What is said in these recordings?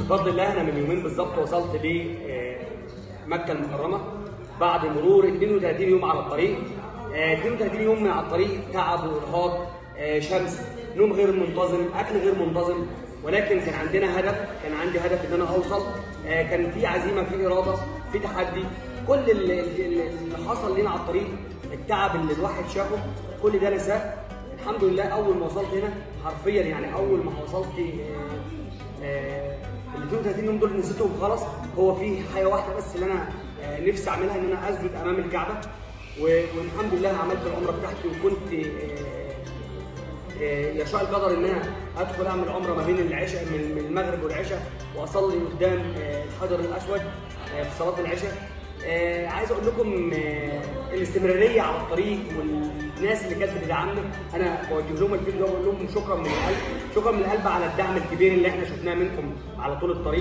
بفضل الله انا من يومين بالظبط وصلت لمكه المكرمه بعد مرور 32 يوم على الطريق آه، 32 يوم على الطريق تعب وارهاق آه، شمس نوم غير منتظم اكل غير منتظم ولكن كان عندنا هدف كان عندي هدف ان انا اوصل آه، كان في عزيمه في اراده في تحدي كل اللي, اللي اللي حصل لنا على الطريق التعب اللي الواحد شافه كل ده نساه الحمد لله اول ما وصلت هنا حرفيا يعني اول ما وصلت آه، آه، ال 32 يوم دول نسيتهم خلاص هو في حاجه واحده بس اللي انا آه، نفسي اعملها ان انا اسجد امام الكعبه و- والحمد لله عملت العمره بتاعتي وكنت آه، آه، يشاء القدر ان انا ادخل اعمل عمره ما بين العشاء من من المغرب والعشاء واصلي قدام آه، الحجر الاسود آه، في صلاه العشاء آه، عايز اقول لكم آه، الاستمراريه على الطريق والناس اللي كانت بتدعمنا انا بوجه لهم الفيديو ده واقول لهم شكرا من القلب شكرا من القلب على الدعم الكبير اللي احنا شفناه منكم على طول الطريق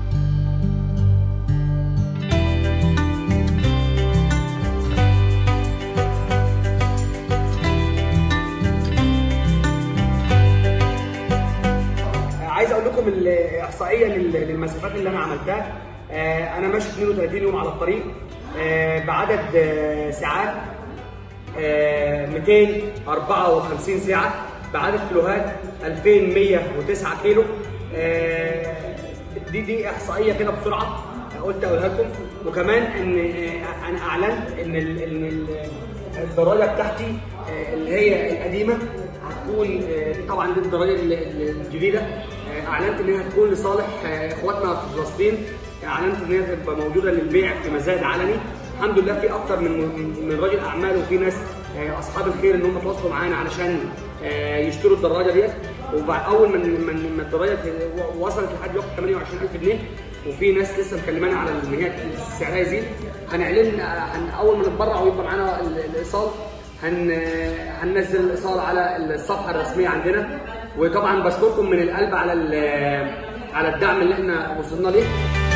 عايز اقول لكم الاحصائيه لل- للمسافات اللي انا عملتها آه، انا ماشي 32 يوم على الطريق آه، بعدد آه، ساعات آه، 254 ساعه بعدد كيلوهات 2109 كيلو آه، دي دي احصائيه كده بسرعه قلت اقولها لكم وكمان ان آه، انا اعلنت ان ال- ان ال- الدراجه بتاعتي آه، اللي هي القديمه هتكون آه، دي طبعا دي الدراجه ال- ال- الجديده آه، اعلنت ان هي هتكون لصالح آه، اخواتنا في فلسطين اعلنت ان هي تبقى موجوده للبيع في مزاد علني الحمد لله في اكتر من من رجل اعمال وفي ناس آه، اصحاب الخير ان هم تواصلوا معانا علشان آه، يشتروا الدراجه ديت وبعد اول ما من ما الدراجه وصلت لحد وقت 28000 جنيه وفي ناس لسه مكلمانا على ان هي سعرها يزيد هنعلن هن اول ما نتبرع ويبقى معانا ال- الايصال هن هننزل الايصال على الصفحه الرسميه عندنا وطبعا بشكركم من القلب على ال- على الدعم اللي احنا وصلنا ليه